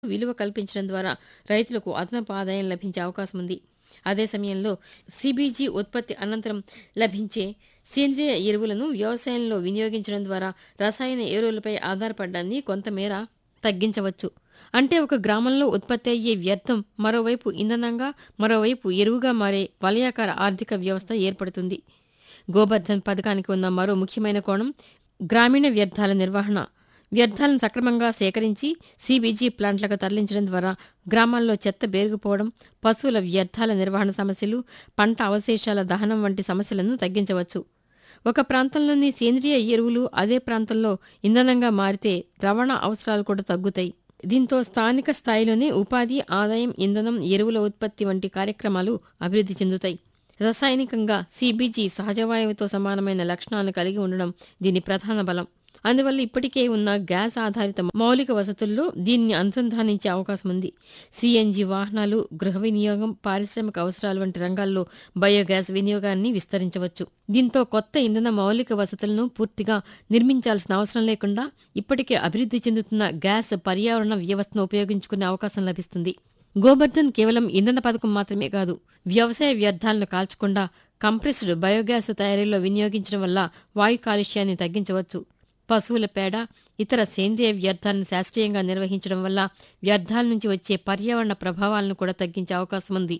విలువ కల్పించడం ద్వారా రైతులకు అదనపు ఆదాయం లభించే అవకాశం ఉంది అదే సమయంలో సిబిజీ ఉత్పత్తి అనంతరం లభించే సేంద్రియ ఎరువులను వ్యవసాయంలో వినియోగించడం ద్వారా రసాయన ఎరువులపై ఆధారపడడాన్ని కొంతమేర తగ్గించవచ్చు అంటే ఒక గ్రామంలో ఉత్పత్తి అయ్యే వ్యర్థం మరోవైపు ఇంధనంగా మరోవైపు ఎరువుగా మారే వలయాకార ఆర్థిక వ్యవస్థ ఏర్పడుతుంది గోబర్ధన్ పథకానికి ఉన్న మరో ముఖ్యమైన కోణం గ్రామీణ వ్యర్థాల నిర్వహణ వ్యర్థాలను సక్రమంగా సేకరించి సిబిజీ ప్లాంట్లకు తరలించడం ద్వారా గ్రామాల్లో చెత్త పేరుకుపోవడం పశువుల వ్యర్థాల నిర్వహణ సమస్యలు పంట అవశేషాల దహనం వంటి సమస్యలను తగ్గించవచ్చు ఒక ప్రాంతంలోని సేంద్రియ ఎరువులు అదే ప్రాంతంలో ఇంధనంగా మారితే రవాణా అవసరాలు కూడా తగ్గుతాయి దీంతో స్థానిక స్థాయిలోనే ఉపాధి ఆదాయం ఇంధనం ఎరువుల ఉత్పత్తి వంటి కార్యక్రమాలు అభివృద్ధి చెందుతాయి రసాయనికంగా సిబిజీ సహజవాయువుతో సమానమైన లక్షణాలను కలిగి ఉండడం దీని ప్రధాన బలం అందువల్ల ఇప్పటికే ఉన్న గ్యాస్ ఆధారిత మౌలిక వసతుల్లో దీన్ని అనుసంధానించే అవకాశం ఉంది సిఎన్జి వాహనాలు గృహ వినియోగం పారిశ్రామిక అవసరాలు వంటి రంగాల్లో బయోగ్యాస్ వినియోగాన్ని విస్తరించవచ్చు దీంతో కొత్త ఇంధన మౌలిక వసతులను పూర్తిగా నిర్మించాల్సిన అవసరం లేకుండా ఇప్పటికే అభివృద్ధి చెందుతున్న గ్యాస్ పర్యావరణ వ్యవస్థను ఉపయోగించుకునే అవకాశం లభిస్తుంది గోబర్ధన్ కేవలం ఇంధన పథకం మాత్రమే కాదు వ్యవసాయ వ్యర్థాలను కాల్చకుండా కంప్రెస్డ్ బయోగ్యాస్ తయారీలో వినియోగించడం వల్ల వాయు కాలుష్యాన్ని తగ్గించవచ్చు పశువుల పేడ ఇతర సేంద్రియ వ్యర్థాలను శాస్త్రీయంగా నిర్వహించడం వల్ల వ్యర్థాల నుంచి వచ్చే పర్యావరణ ప్రభావాలను కూడా తగ్గించే అవకాశం ఉంది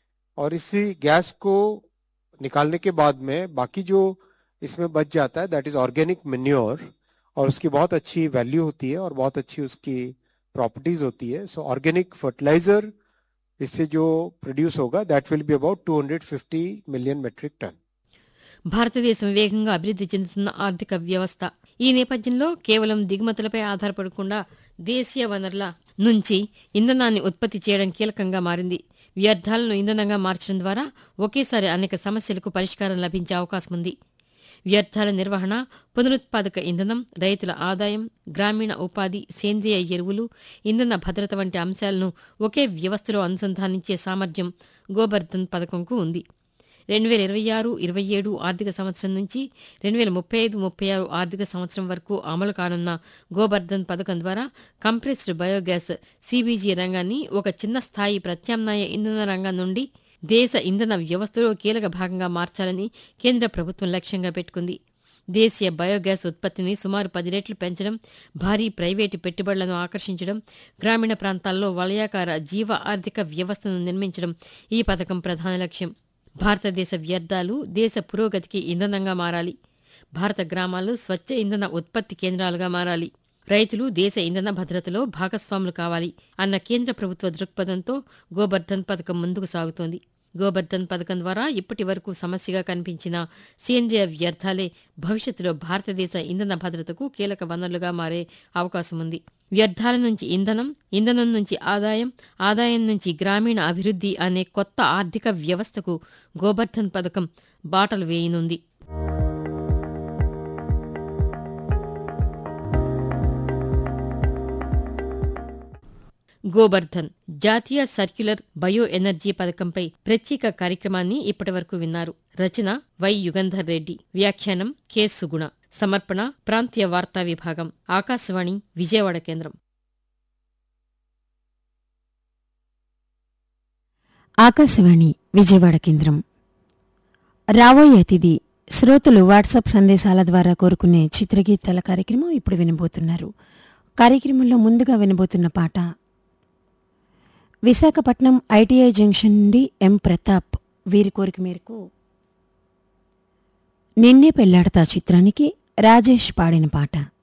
और इसी गैस को निकालने के बाद में बाकी जो इसमें बच जाता है दैट इज ऑर्गेनिक मेन्योर और उसकी बहुत अच्छी वैल्यू होती है और बहुत अच्छी उसकी प्रॉपर्टीज होती है सो ऑर्गेनिक फर्टिलाइजर इससे जो प्रोड्यूस होगा that will be about 250 million metric ton భారతదేశం వేగంగా అభివృద్ధి చెందుతున్న ఆర్థిక వ్యవస్థ ఈ నేపథ్యంలో కేవలం దిగుమతులపై ఆధారపడకుండా దేశీయ వనరుల నుంచి ఇంధనాన్ని ఉత్పత్తి చేయడం కీలకంగా మారింది వ్యర్థాలను ఇంధనంగా మార్చడం ద్వారా ఒకేసారి అనేక సమస్యలకు పరిష్కారం లభించే అవకాశం ఉంది వ్యర్థాల నిర్వహణ పునరుత్పాదక ఇంధనం రైతుల ఆదాయం గ్రామీణ ఉపాధి సేంద్రియ ఎరువులు ఇంధన భద్రత వంటి అంశాలను ఒకే వ్యవస్థలో అనుసంధానించే సామర్థ్యం గోబర్ధన్ పథకంకు ఉంది రెండు వేల ఇరవై ఆరు ఇరవై ఏడు ఆర్థిక సంవత్సరం నుంచి రెండు వేల ముప్పై ఐదు ముప్పై ఆరు ఆర్థిక సంవత్సరం వరకు అమలు కానున్న గోబర్ధన్ పథకం ద్వారా కంప్రెస్డ్ బయోగ్యాస్ సిబిజీ రంగాన్ని ఒక చిన్న స్థాయి ప్రత్యామ్నాయ ఇంధన రంగం నుండి దేశ ఇంధన వ్యవస్థలో కీలక భాగంగా మార్చాలని కేంద్ర ప్రభుత్వం లక్ష్యంగా పెట్టుకుంది దేశీయ బయోగ్యాస్ ఉత్పత్తిని సుమారు పది రెట్లు పెంచడం భారీ ప్రైవేటు పెట్టుబడులను ఆకర్షించడం గ్రామీణ ప్రాంతాల్లో వలయాకార జీవ ఆర్థిక వ్యవస్థను నిర్మించడం ఈ పథకం ప్రధాన లక్ష్యం భారతదేశ వ్యర్థాలు దేశ పురోగతికి ఇంధనంగా మారాలి భారత గ్రామాలు స్వచ్ఛ ఇంధన ఉత్పత్తి కేంద్రాలుగా మారాలి రైతులు దేశ ఇంధన భద్రతలో భాగస్వాములు కావాలి అన్న కేంద్ర ప్రభుత్వ దృక్పథంతో గోబర్ధన్ పథకం ముందుకు సాగుతోంది గోబర్ధన్ పథకం ద్వారా ఇప్పటి వరకు సమస్యగా కనిపించిన సేంద్రియ వ్యర్థాలే భవిష్యత్తులో భారతదేశ ఇంధన భద్రతకు కీలక వనరులుగా మారే అవకాశం ఉంది వ్యర్థాల నుంచి ఇంధనం ఇంధనం నుంచి ఆదాయం ఆదాయం నుంచి గ్రామీణ అభివృద్ధి అనే కొత్త ఆర్థిక వ్యవస్థకు గోబర్ధన్ పథకం బాటలు వేయనుంది గోబర్ధన్ జాతీయ సర్క్యులర్ బయో ఎనర్జీ పథకంపై ప్రత్యేక కార్యక్రమాన్ని ఇప్పటివరకు విన్నారు రచన వై యుగంధర్ రెడ్డి వ్యాఖ్యానం కె సుగుణ సమర్పణ ప్రాంతీయ వార్తా విభాగం ఆకాశవాణి విజయవాడ కేంద్రం ఆకాశవాణి విజయవాడ కేంద్రం రాబోయే అతిథి శ్రోతలు వాట్సాప్ సందేశాల ద్వారా కోరుకునే చిత్రగీతాల కార్యక్రమం ఇప్పుడు వినబోతున్నారు కార్యక్రమంలో ముందుగా వినబోతున్న పాట విశాఖపట్నం ఐటీఐ జంక్షన్ నుండి ఎం ప్రతాప్ వీరి కోరిక మేరకు నిన్నే పెళ్లాడతా చిత్రానికి రాజేష్ పాడిన పాట